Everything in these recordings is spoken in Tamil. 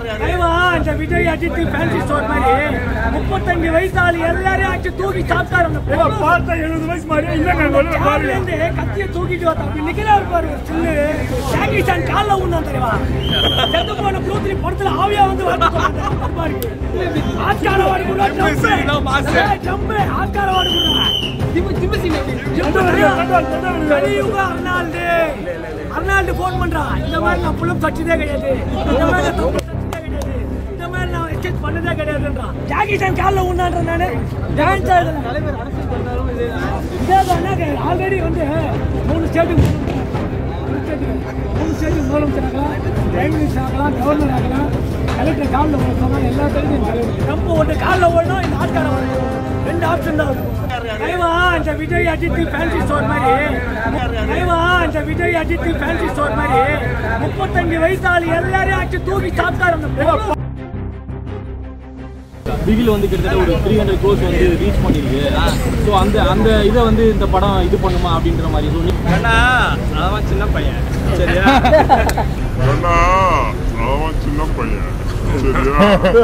தலைவா இந்த விஜய் அஜித் ஃபேன்சி ஸ்டோர் மாதிரி முப்பத்தஞ்சு வயசு ஆள் எல்லாரையும் அடிச்சு தூக்கி சாப்பிட்டாரு அந்த பொண்ணு. பார்த்தா எழுபது வயசு மாதிரியே இல்லைங்க பாருங்க கால்லேருந்து கத்தியை தூக்கிட்டு வந்தா அப்படி நிக்கிறாரு பாரு ஒரு சில்லு ஜாக்கி சான் கால்ல ஊன்னான் தெரியுமா செத்து போன ப்ளூத்ரி படத்துல ஆவியா வந்து வந்து பாரு ஆஸ்கார வாடி கூட ஜம்பு ஆஸ்கார வாடி கூட கலியுக அர்னால்டு அர்னால்டு போன் பண்றான் இந்த மாதிரி நான் புலம் சச்சதே கிடையாது இந்த மாதிரி நான் தப்பு சச்சதே கிடையாது இந்த மாதிரி நான் எக்ஸ்சேஞ்ச் பண்ணதே கிடையாதுன்றான் ஜாக்கி சான் கால்ல ஊன்னான்ற நானு டான்ஸ் ஆடுறேன் ஆல்ரெடி வந்து மூணு ஸ்டேட்டுக்கு மூணு ஸ்டேட்டுக்கு மூணு ஸ்டேட்டுக்கு முதலமைச்சர் ஆகலாம் பிரைம் மினிஸ்டர் ஆகலாம் கவர்னர் ஆகலாம் கலெக்டர் காலில் ஓடலாம் எல்லா தெரியும் நம்ம ஒன்று காலில் ஓடணும் இந்த ஆட்கார ஓடணும் ரெண்டு ஆப்ஷன் தான் இருக்கும் தலைவா இந்த விஜய் அஜித் ஃபேன்சி ஸ்டோர் மாதிரி தலைவா இந்த விஜய் அஜித் ஃபேன்சி ஸ்டோர் மாதிரி முப்பத்தஞ்சு வயசு ஆள் எல்லாரையும் அடிச்சு தூக்கி சாப்பிட்டாரு அந்த பொண்ணு. பிகில் வந்து கிட்டத்தட்ட ஒரு த்ரீ ஹண்ட்ரட் க்ரோஸ் வந்து ரீச் பண்ணிருக்கு ஸோ அந்த அந்த இதை வந்து இந்த படம் இது பண்ணுமா அப்படின்ற மாதிரி ஸோ அண்ணா அவன் சின்ன பையன் சரியா அண்ணா அவன் சின்ன பையன் சரியா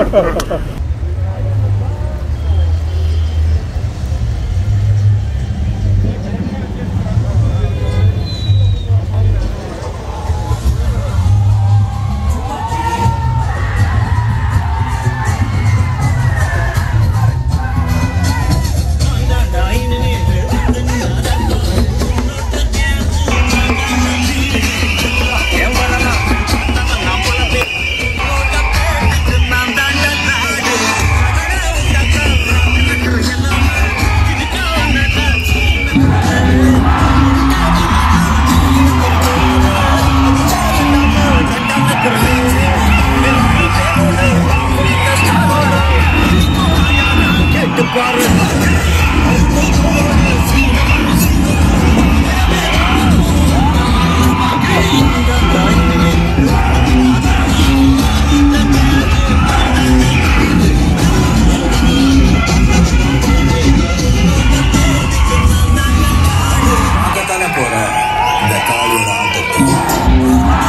பார்க்கத்தானே போற இந்த காளியோட ஆட்டத்தை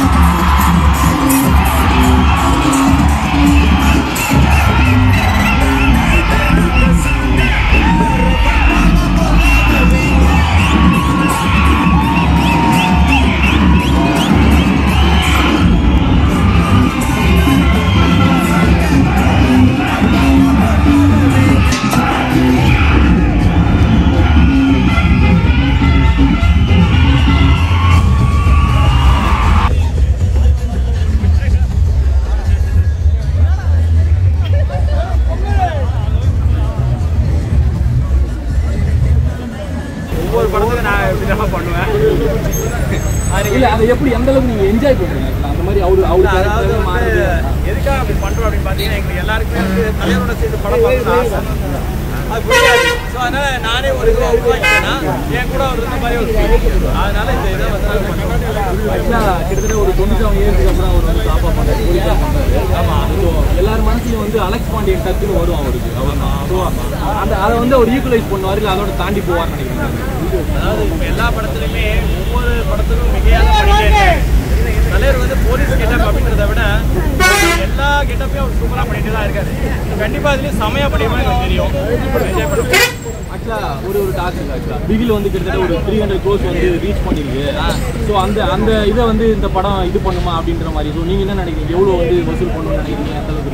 ஒவ்வொரு படத்துக்கும் நான் இப்படிதான் பண்ணுவேன் இல்லை அதை எப்படி எந்த அளவுக்கு நீங்கள் என்ஜாய் பண்ணுறீங்க அந்த மாதிரி அவரு அவரு அதாவது character வந்து மாறுது எதுக்காக அப்படி பண்றோம் அப்படின்னு பாத்தீங்கன்னா எங்களுக்கு எல்லாருக்குமே வந்து தலைவரோட சேர்ந்து படம் பார்க்கணும்னு ஆசை அது புரியாது ஸோ அதனால நானே ஒரு இதுவை உருவாக்கிட்டேன்னா என் கூட அவர் இருந்த மாதிரி ஒரு feel. அதனால இந்த இதை வந்து நாங்க பண்ணுறோம் ஆக்சுவலாக கிட்டத்தட்ட ஒரு டுவெண்ட்டி செவன் இயர்ஸ்க்கு அப்புறம் அவர் வந்து டாப் பண்ணுறாரு போலீஸாக பண்ணுறாரு ஆமாம் ஸோ எல்லார் மனசுலையும் வந்து அலெக்ஸ் பாண்டியன் டக்குன்னு வரும் அவருக்கு அவர் ஸோ அந்த அதை வந்து அவர் ஈக்குவலைஸ் பண்ணுவார் இல்லை அதோட தாண்டி போவார்னு நினைக்கிறேன் அதாவது இப்போ எல்லா படத்துலையுமே ஒவ்வொரு படத்துக்கும் மிகையாக பண்ணிட்டே தலைவர் வந்து போலீஸ் கெட்டப் அப்படின்றத விட எல்லா கெட்டப்பையும் அவர் சூப்பராக பண்ணிட்டு தான் இருக்காரு கண்டிப்பாக இதுலேயும் செமையாக பண்ணிடுமா எனக்கு தெரியும் என்ஜாய் பண்ணுவோம் ஆக்சுவலாக ஒரு ஒரு டாக் இருக்கு ஆக்சுவலாக பிகில் வந்து கிட்டத்தட்ட ஒரு த்ரீ ஹண்ட்ரட் க்ரோஸ் வந்து ரீச் பண்ணிருக்கு ஸோ அந்த அந்த இதை வந்து இந்த படம் இது பண்ணுமா அப்படின்ற மாதிரி ஸோ நீங்கள் என்ன நினைக்கிறீங்க எவ்வளோ வந்து வசூல் பண்ணணும்னு நினைக்கிறீங்க எந்த அளவுக்கு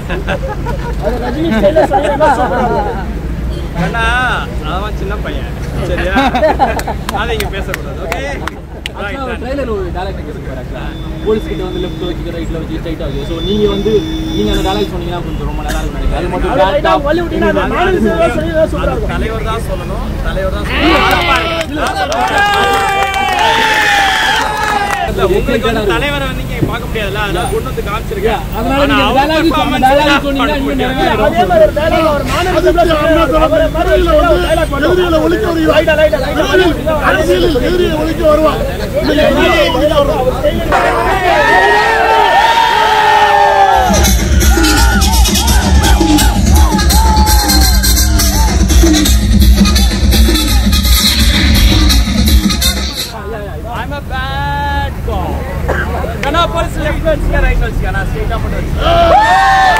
இருக்கு அண்ணா அவன் சின்ன பையன் சரியா அதை இங்கே பேசக்கூடாது ஓகே ஆக்சுவலாக ட்ரைலர் ஒரு டேரக்ட் இருக்கு ஆக்சுவலாக போலீஸ் கிட்ட வந்து லெஃப்ட் வச்சு ரைட்டில் வச்சு ஸ்ட்ரைட் ஆகுது ஸோ நீங்கள் வந்து நீங்கள் அந்த டேரக்ட் சொன்னீங்கன்னா கொஞ்சம் ரொம்ப நல்லா இருக்கும் நினைக்கிறேன் அது மட்டும் direct ஆ- அது தலைவர் தான் சொல்லணும் தலைவர் தான் இல்ல, உங்களுக்கு வந்து தலைவரை வந்து நீங்க பார்க்க முடியாதுல்ல அதனால கொண்டு வந்து காமிச்சிருக்கேன் அதனால ஆனா நீங்க அவங்க dialogue performance சொன்ன dialogue தான் சொன்னீங்கன்னா பண்ண இன்னும் முடியாது. நிறைய எதிரிகளை ஒழிக்க வருகிறார் அரசியலில் எதிரியை ஒழிக்க வருவார் இன்னைக்கு எதிரியை ஒழிக்க வருவார் I'm a bad guy. கண்ணா போலீஸ்ல லெஃப்ட் வச்சுக்க ரைட் வச்சுக்க நான் ஸ்ட்ரெயிட்டா மட்டும் வச்சுக்கேன்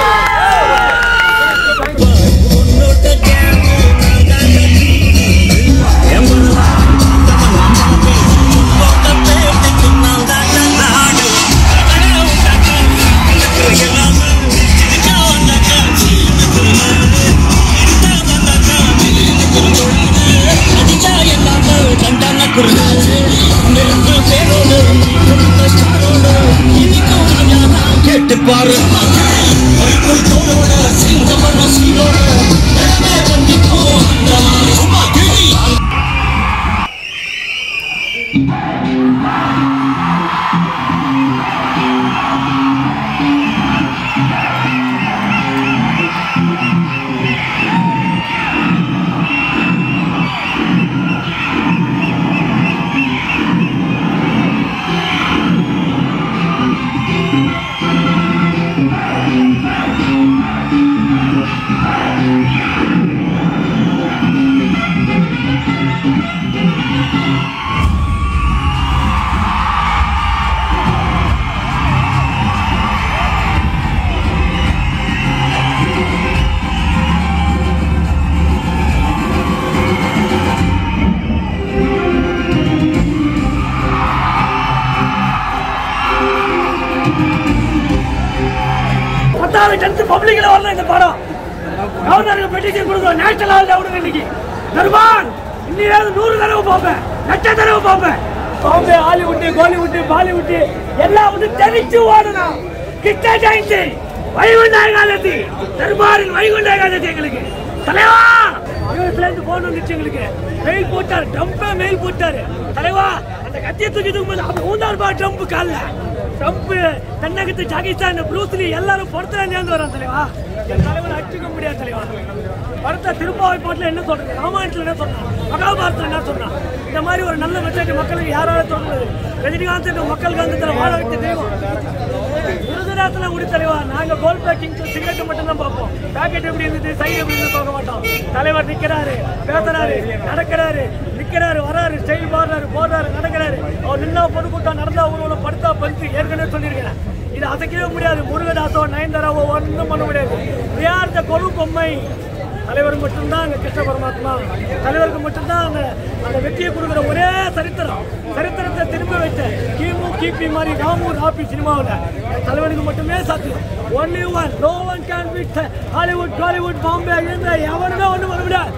பத்தாவது டென்த் பப்ளிக்ல வரல இந்த படம் கவர்னருக்கு பெட்டிஷன் கொடுக்குறோம் நேஷனல் லெவலில் விடுங்க இன்னைக்கு தருமான் இன்னியாவது நூறு தடவை பார்ப்பேன் லட்ச தடவை பார்ப்பேன் பாம்பே ஹாலிவுட் கோலிவுட் பாலிவுட் எல்லாம் வந்து தெரிச்சு ஓடணும் கிட்ட ஜெயந்தி வைகுண்ட ஏகாதசி தர்பாரில் வைகுண்ட ஏகாதசி எங்களுக்கு தலைவா யூஎஸ்ல இருந்து போன் வந்துச்சு எங்களுக்கு மெயில் போட்டாரு ட்ரம்ப்பே மெயில் போட்டாரு தலைவா அந்த கத்தியை தூக்கி தூக்கும் போது அப்படி ஊந்தார் பா ட்ரம்ப் கால்ல ட்ரம்ப் தென்னகத்து ஜாகிஸ்தான் ப்ளூஸ்லி எல்லாரும் படத்துல சேர்ந்து வரான் தலைவா என் தலைவர் அடிச்சுக்க முடியாது தலைவா படத்தை திருப்பாவை பாட்டுல என்ன சொல்றது ராமாயணத்துல என்ன சொன்னான் மகாபாரதத்துல என்ன சொன்னான் இந்த மாதிரி ஒரு நல்ல மெசேஜ் மக்களுக்கு யாரால சொல்றது ரஜினிகாந்த் இந்த மக்கள் காந்தத்துல வாழ வைத்த தெய்வம் விருதுநகரத்துல முடி தலைவா நாங்க கோல் பேக்கிங் சிகரெட் மட்டும் தான் பார்ப்போம் பேக்கெட் எப்படி இருந்தது சைடு எப்படி இருந்து பார்க்க மாட்டோம் தலைவர் நிக்கிறாரு பேசுறாரு நடக்கிறாரு நிக்கிறாரு வராரு ஸ்டைல் மாறுறாரு போடுறாரு நடக்கிறாரு அவர் நின்னா பொதுக்கூட்டம் நடந்தா ஊர்வலம் படுத்தா பஞ்சு ஏற்கனவே சொல்லியிருக்கிறேன் இது அசைக்கவே முடியாது முருகதாசோ நயன்தாராவோ ஒன்றும் பண்ண முடியாது யார் இந்த கொழு பொம்மை தலைவர் மட்டும்தான் அங்க கிருஷ்ண பரமாத்மா தலைவருக்கு மட்டும்தான் அங்க அந்த வெற்றியை கொடுக்குற ஒரே சரித்திரம் சரித்திரத்தை திரும்ப வைத்த கிமு கிபி மாதிரி ராமு ராபி சினிமாவில் தலைவனுக்கு மட்டுமே சாத்தியம் only one no one can with Hollywood Bollywood Bombay இருந்த எவனுமே ஒன்றும் பண்ண முடியாது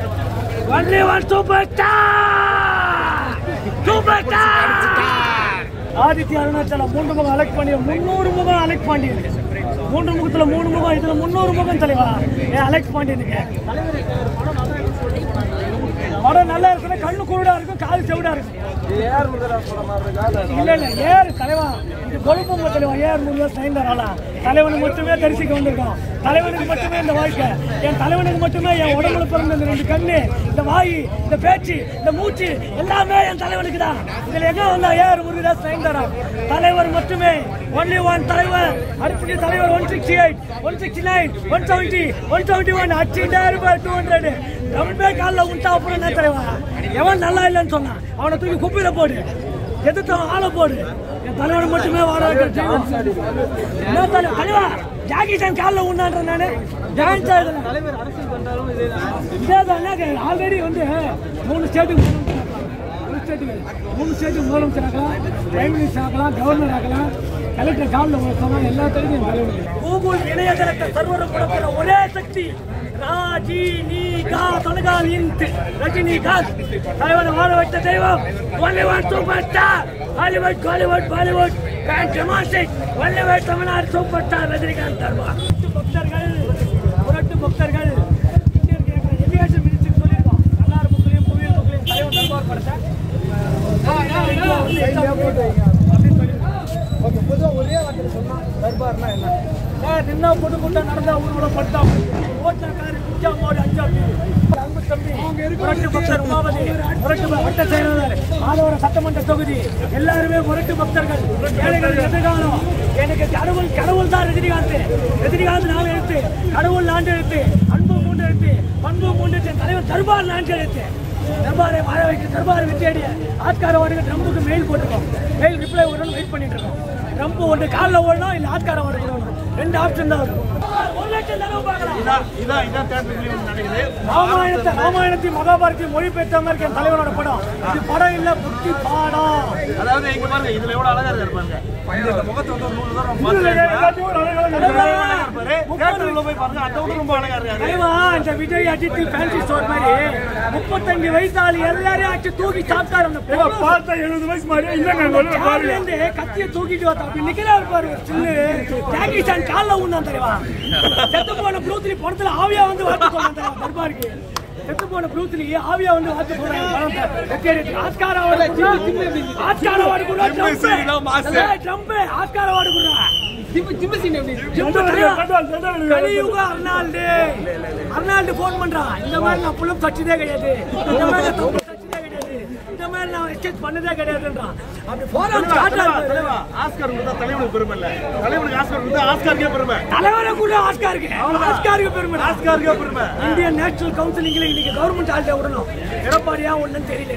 only one super star super star Aditya Arunachalam மூன்று முகம் அலெக்ட் பண்ணி முன்னூறு முகம் அலெக்ட் பாண்டியன் மூன்று முகத்துல மூணு முகம் இதுல முன்னூறு முகம் தலைவா ஏன் அலெக்ட் பாண்டியனுக்கு படம் நல்லா இருக்குன்னா கண்ணு குருடா இருக்கும் கால் செவிடா இருக்கும் இல்ல இல்ல ஏறு தலைவா இது கொழுப்பு தலைவா ஏர் முருகன் சைந்தராளா தலைவனுக்கு மட்டுமே தரிசிக்க வந்திருக்கோம் தலைவனுக்கு மட்டுமே இந்த வாழ்க்கை என் தலைவனுக்கு மட்டுமே என் உடம்புல பிறந்த இந்த ரெண்டு கண்ணு இந்த வாய் இந்த பேச்சு இந்த மூச்சு எல்லாமே என் தலைவனுக்கு தான் இதுல எங்க வந்தா ஏர் முருகதாஸ் சைந்தரா தலைவர் மட்டுமே ஒன்லி ஒன் தலைவர் அடுத்தது தலைவர் one sixty eight one sixty nine one seventy one seventy one அச்சிண்டாயிரம் ரூபாய் டூ ஹண்ட்ரட் ரொம்ப காலில் உண்டா அப்புறம் என்ன தலைவா எவன் நல்லா இல்லைன்னு சொன்னான் அவனை தூக்கி குப்பையில போடு எதிர்த்தவன் ஆளை போடு என் தலைவன் மட்டுமே வாழ வைக்கிற ஜெயம். என்ன தலை- தலைவா ஜாகிசான் காலில் உண்டான்ற நானு ஜாயின் தலைவர் இதே ஆல்ரெடி வந்து மூணு ஸ்டேட்டுக்கு மூணு ஸ்டேட்டுக்கு மூணு ஸ்டேட்டுக்கு முதலமைச்சர் ஆகலாம் பிரைம் மினிஸ்டர் ஆகலாம் கவர்னர் ஆகலாம் கலெக்டர் காலில் உழைக்கலாம் எல்லா தலைவரும் தலைவர் கூகுள் இணையதளத்தை சர்வரம் கொடுக்கிற ஒரே சக்தி ராஜினிகா தொலைகால் இன்ட் ரஜினிகாந்த் தலைவனை வாழ வைத்த தெய்வம் Bollywood super star Hollywood Kollywood Bollywood band domestic வல்லவர் தமிழ்நாடு சூப்பர் ஸ்டார் ரஜினிகாந்த் தர்மா பக்தர்கள் புரட்டு பக்தர்கள் இங்கே இருக்கிற எஜுகேஷன் மினிஸ்டர் சொல்லியிருக்கோம் எல்லார் புக்கிலையும் புவியியல் புக்கிலையும் தலைவர் தர்பார் படத்தை நின்னா பொண்ணு கூட்டம் நடந்தா ஊர்வலம் படுத்தா ஓட்டின காரு குஞ்சா மாடு அஞ்சா பேரு அன்பு தம்பி முரட்டு பக்தர் உமாவதி முரட்டு வட்ட செயலாளர் ஆதவர சட்டமன்ற தொகுதி எல்லாருமே முரட்டு பக்தர்கள் ஏழைகள் எதிர்காலம் எனக்கு கடவுள் கடவுள் தான் ரஜினிகாந்த் ரஜினிகாந்த் நாலு எழுத்து கடவுள் நான்கு எழுத்து அன்பு மூன்று எழுத்து பண்பு மூன்று எழுத்து என் தலைவர் தர்பார் நான்கு எழுத்து தர்பாரை வாழ வைக்க தர்பாரை விட்டேடிய ஆட்கார வாடுங்க ட்ரம்புக்கு மெயில் போட்டிருக்கோம் மெயில் ரிப்ளை வரணும்னு வெயிட் பண்ணிட்டு இருக்கோம் ட்ரம்ப் ஒன்று காலில் ஓடணும் இல்லை ஆட்கார வாடு ஓடணும் ரெண்டு ஆப்ஷன் தான் இருக்கும் ஒரு லட்சம் தடவை பார்க்கலாம் இதான் இதான் இதான் தேட்டர் ரிலீஸ் நடக்குது ராமாயணத்தை ராமாயணத்தையும் மகாபாரத்தையும் மொழிபெயர்த்த மாதிரி இருக்கு என் தலைவனோட படம் இது படம் இல்ல புத்தி பாடம் அதாவது இங்க பாருங்க இதுல எவ்வளவு அழகா இருக்காரு பாருங்க இந்த முகத்தை வந்து ஒரு நூறு தூரம் இதுல பார்த்து எல்லாத்தையும் ஒரு அழகா இருப்பாரு முப்பது தேட்டர்ல போய் பாருங்க அதை விட ரொம்ப அழகா இருக்காரு தலைவா இந்த விஜய் அஜித் ஃபேன்சி ஸ்டோர் மாதிரி முப்பத்தஞ்சு வயசாளி எல்லாரையும் ஆச்சு தூக்கி சாப்பிட்டாரு அந்த பொண்ணு. பார்த்தா எழுபது வயசு மாதிரியே இல்லைங்க அங்க ஒண்ணு பாருங்க கார்ல இருந்து கத்திய தூக்கிட்டு வந்தா அப்படி நிக்கிறாரு பாரு ஒரு சில்லு ஜாக்கி சான் கால்ல ஊந்தான் தெரியுமா செத்து போன ப்ளூத்லி படத்துல ஆவியா வந்து வாத்து போனான் தெரியுமா தர்பாருக்கு செத்து போன ப்ளூத்லி ஆவியா வந்து வாத்து போறாங்க ஆஸ்கார் அவார்டு ஆஸ்கார் அவார்டு கூட ட்ரம்ப் ஆஸ்கார் அவார்டு கூட கலியுக அர்னால்டு அர்னால்டு போன் பண்றான் இந்த மாதிரி நான் புலம் தச்சதே கிடையாது இந்த மாதிரி நான் தப்பு தச்சதே கிடையாது இந்த மாதிரி நான் எஸ்கேப் பண்ணதே கிடையாதுன்றான் அப்படி போறான் தலைவா, தலைவா, ஆஸ்கார் கொடுத்தா தலைவனுக்கு பெருமை இல்ல தலைவனுக்கு ஆஸ்கார் கொடுத்தா ஆஸ்காருக்கே பெருமை தலைவரை கூட ஆஸ்காருக்கு ஆஸ்காருக்கு பெருமை ஆஸ்காருக்கே பெருமை இந்தியன் நேஷனல் கவுன்சிலிங்ல இன்னைக்கு கவர்மெண்ட் ஆள்கிட்ட விடணும் எடப்பாடியா ஒண்ணுன்னு தெரியல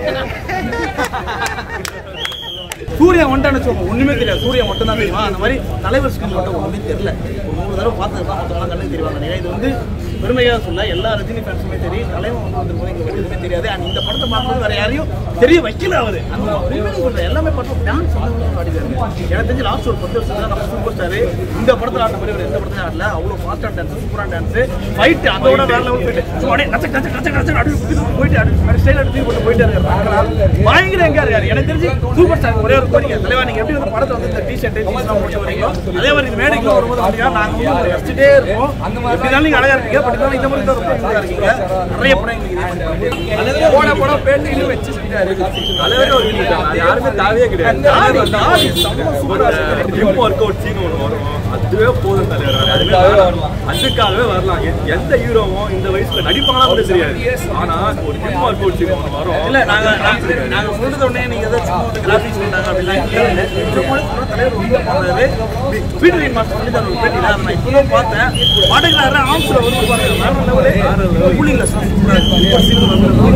சூர்யா வந்துட்டான்னு வச்சுக்கோங்க ஒண்ணுமே தெரியாது சூர்யா மட்டும் தான் தெரியுமா அந்த மாதிரி தலைவர் ஸ்கிரீன் மட்டும் ஒண்ணுமே தெரியல ஒரு மூணு தடவை பார்த்தது தான் மற்றவங்க கண்ணுக்கு தெரிவாங்க நீங்க இது வந்து பெருமையாக சொல்ல எல்லா ரஜினி ஃபேன்ஸுமே தெரியும் தலைவன் வந்து வந்திருக்கும் எங்களுக்கு எதுவுமே தெரியாது அண்ட் இந்த படத்தை பார்க்கும்போது வேற யாரையும் தெரிய வைக்கல அவரு அந்த உண்மையிலே சொல்றேன் எல்லாமே படம் டான்ஸ் ஆடிதாரு எனக்கு தெரிஞ்சு லாஸ்ட் ஒரு பத்து வருஷம் நம்ம சூப்பர் ஸ்டார் இந்த படத்தில் ஆட்ட மாதிரி ஒரு எந்த படத்தையும் ஆடல அவ்வளோ ஃபாஸ்டான டான்ஸ் சூப்பரான டான்ஸ் ஃபைட் அதோட வேற லெவல் போயிட்டு சும்மா அப்படியே நச்சக் நச்சக் நச்சக் நச்சக் அப்படி குத்தி குத்தி போயிட்டு அப்படி ஸ்டைல் எடுத்து போட்டு போயிட்டு இருக்காரு பயங்கர எங்க இருக்காரு எனக்கு தெரிஞ்சு சூப்பர் ஸ்டார் ஒரே ஒரு கோரிக்கை தலைவா நீங்க எப்படி வந்து படத்தை வந்து இந்த டி ஷர்ட் ஜீன்ஸ்லாம் போட்டு வரீங்களோ அதே மாதிரி இந்த மேடைக்கு வரும்போது பார்த்தீங்கன்னா நாங்க வந்து ரசிச்சுட்டே இருப்போம் அந்த மாதிரி நீங்க அழகா இருக்கீங்க பட் இருந்தாலும் இந்த மாதிரி தான் ரொம்ப அழகா இருக்கீங்க நிறைய படம் எங்களுக்கு போன படம் பேட்டியிலும் வச்சு செஞ்சாரு தலைவரே ஒரு யாருமே தாவே கிடையாது ஜிம் ஒர்க் அவுட் சீன் ஒன்று வரும் அதுவே போதும் தலைவர் அதுவே வரலாம் அதுக்காகவே வரலாம் எ- எந்த ஹீரோவும் இந்த வயசுல நடிப்பாங்களா கூட தெரியாது ஆனா ஒரு ஜிம் ஒர்க் அவுட் சீன் ஒன்று வரும் இல்ல நாங்க நாங்க நாங்க சொல்றது உடனே நீங்க ஏதோ சும்மா வந்து கிராபிக்ஸ் பண்ணாங்க அப்படிலாம் கேளுங்க இந்த படம் சொல்ற தலைவர் ரொம்ப பண்ணாரு பீட்டர் மாஸ்டர் சொல்லி தர ஒரு பேட்டியில அதை நான் இப்பதான் பார்த்தேன் பாட்டுக்கிறாரு ஆம்ஸ்ல வந்து பாருங்க வேற லெவலு கூலிங்ல சூப்பரா இருக்கு சூப்பர் சீன்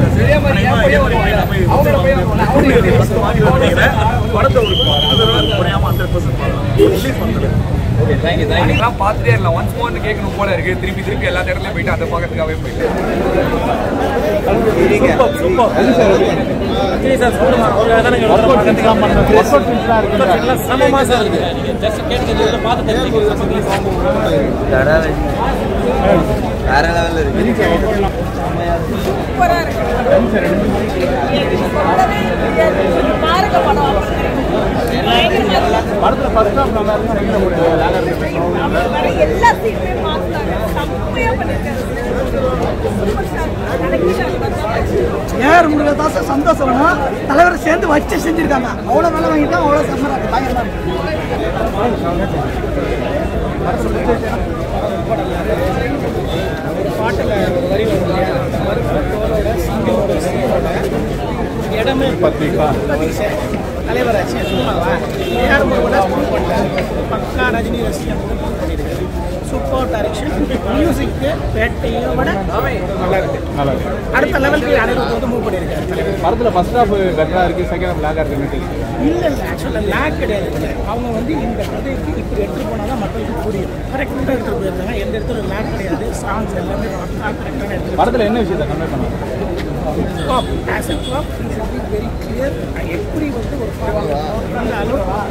படத்தை ஒரு குறையாம ஹண்ட்ரட் பர்சன்ட் ரிலீஸ் பண்றது அதெல்லாம் பார்த்துட்டே இருக்கலாம் ஒன்ஸ் மோர்னு கேட்கணும் போல இருக்கு திருப்பி திருப்பி எல்லா இடத்துலயும் போயிட்டு அதை பார்க்கறதுக்காகவே போயிட்டு பாருங்க படம் எல்லா சீட்டுமே மாத்தாங்க செம்மையா பண்ணிருக்காரு ஏஆர் முருகதாஸ் சந்தோஷம்னா தலைவரை சேர்ந்து வச்சு செஞ்சிருக்காங்க அவ்வளோ வேலை வாங்கிட்டா அவ்வளோ சம்மராக பயங்கரமா இருக்கு தலைவராச்சு சும்மாவா ஏஆர் முருகதாஸ் ப்ரூவ் பண்ணிட்டாரு பக்கா ரஜினி ரசிகன் ப்ரூவ் பண்ணியிருக்காரு சூப்பர் டைரக்ஷன் மியூசிக்கு பேட்டையை விட நல்லா இருக்கு அடுத்த லெவலுக்கு அனைவருக்கு வந்து மூவ் பண்ணியிருக்காரு தலைவர் படத்துல ஃபர்ஸ்ட் ஹாஃப் பெட்டரா இருக்கு செகண்ட் ஹாஃப் லேக்கா இருக்கு இல்லை இல்லை ஆக்சுவலாக லேக் கிடையாது இல்லை அவங்க வந்து இந்த கதைக்கு இப்படி எடுத்துகிட்டு போனால் தான் மக்களுக்கு புரியும் கரெக்டாக எடுத்துகிட்டு போயிருந்தாங்க எந்த இடத்துல லேக் கிடையாது சாங்ஸ் எல்லாமே கரெக்டான எடுத்துகிட்டு படத்துல என்ன விஷயத்தை கன்வே பண்ணாங்க top as a top very clear எப்படி வந்து ஒரு படம் இந்த அளவுக்கு வந்து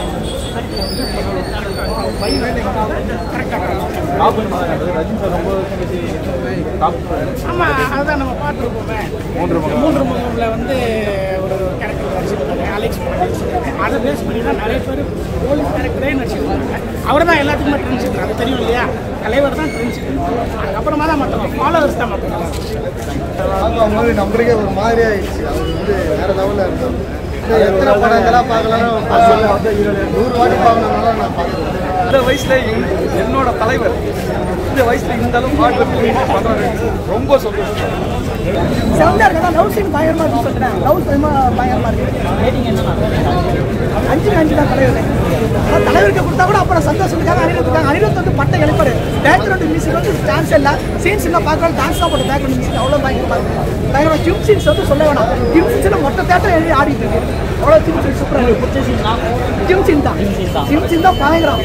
அவங்க கரெக்டாக டாப் ரஜினி சார் ரொம்ப வருஷம் கழிச்சு டாப் ஆமாம் அதுதான் நம்ம பார்த்துருப்போமே மூன்று முகம். மூன்று முகம்ல வந்து ஒரு கேரக்டர் நடிச்சிருக்காங்க அலெக்ஸ் பாண்டியன் அதை பேஸ் பண்ணி தான் நிறைய பேர் போலீஸ் கேரக்டரே நடிச்சிருக்காங்க அவர் தான் எல்லாத்துக்குமே ட்ரெண்ட் அது தெரியும் இல்லையா தலைவர் தான் ட்ரெண்ட் அதுக்கப்புறமா தான் மற்றவங்க ஃபாலோவர்ஸ் தான் மற்றவங்க மாதிரி நம்மளுக்கே ஒரு மாதிரி ஆயிடுச்சு அவர் வந்து வேற லெவலில் இருந்தார் எத்தனை படங்களாக பார்க்கலாம் நூறு வாட்டி பார்க்கணும்னால நான் பார்க்குறேன் இந்த வயசுல எங்க- என்னோட தலைவர் இந்த வயசுல இந்த அளவு ஹார்ட் ஒர்க் பண்றாரு ரொம்ப சந்தோஷம் செவன்டா இருக்கா லவ் சீன் பயங்கரமா இருக்கு சொல்றேன் லவ் பயமா பயங்கரமா இருக்கு அஞ்சு அஞ்சு தான் தலைவர் அதான் தலைவருக்கு கொடுத்தா கூட அப்புறம் சந்தோஷத்துக்காக அனிருத் இருக்காங்க அனிருத் வந்து பட்டை எழுப்பாரு பேக்ரவுண்ட் மியூசிக் வந்து சான்ஸ் இல்லை சீன்ஸ் எல்லாம் பார்க்கலாம் டான்ஸ் தான் போட்டு பேக்ரவுண்ட் மியூசிக் அவ்வளோ பயங்கரமா இருக்கு பயங்கரமா ஜிம் சீன்ஸ் வந்து சொல்ல வேணாம் ஜிம் சீன்ஸ் மொத்த தேட்டர் எழுதி ஆடிட்டு இருக்கு அவ்வளோ ஜிம் சீன் சூப்பராக இருக்கு ஜிம் சீன் தான் ஜிம் சீன் தான் பயங்கரம்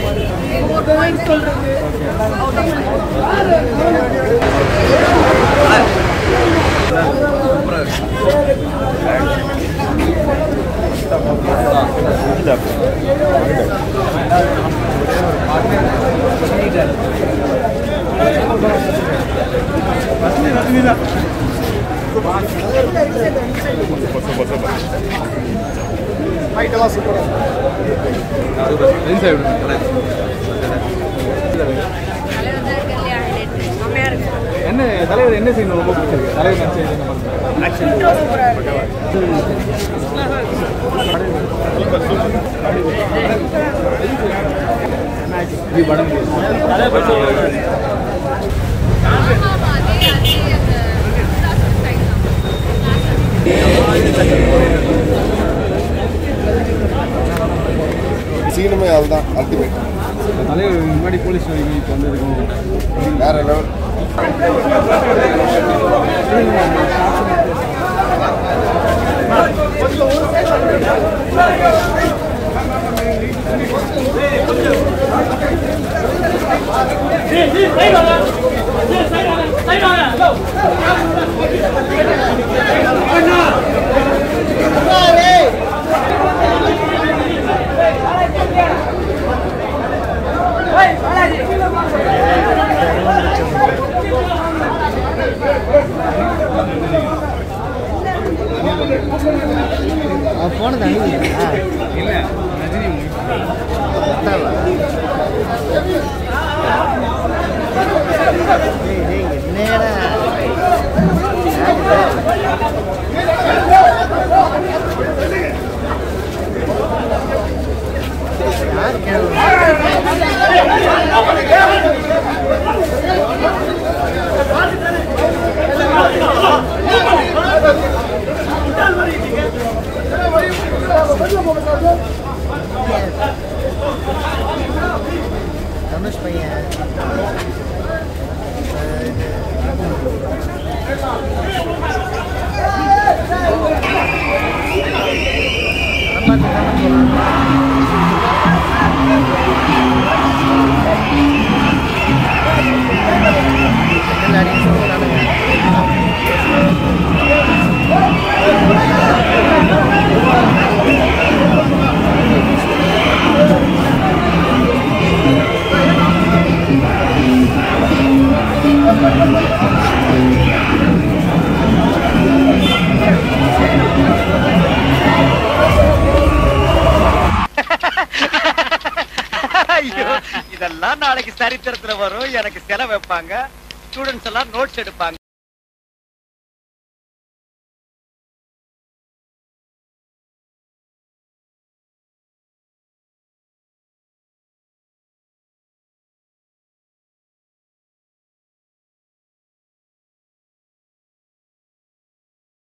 ஃபைட்டெல்லாம் சூப்பராக என்ன தலைவர் என்ன சீன் ரொம்ப பிடிச்சிருக்கு தலைவர் நடிச்ச scene என்ன மாதிரி? இது படம் சீனுமே அதுதான் அல்டிமேட் தலைவர் முன்னாடி போலீஸ் ஸ்டேஷன் இப்போ வந்ததுக்கும் வேற லெவல் போனது அனுப்பியா இல்லை ரஜினி என்னடா தனுஷ் பையன் ஐயோ இதெல்லாம் நாளைக்கு சரித்திரத்துல வரும் எனக்கு செலவு வைப்பாங்க ஸ்டூடெண்ட்ஸ் எல்லாம் நோட்ஸ் எடுப்பாங்க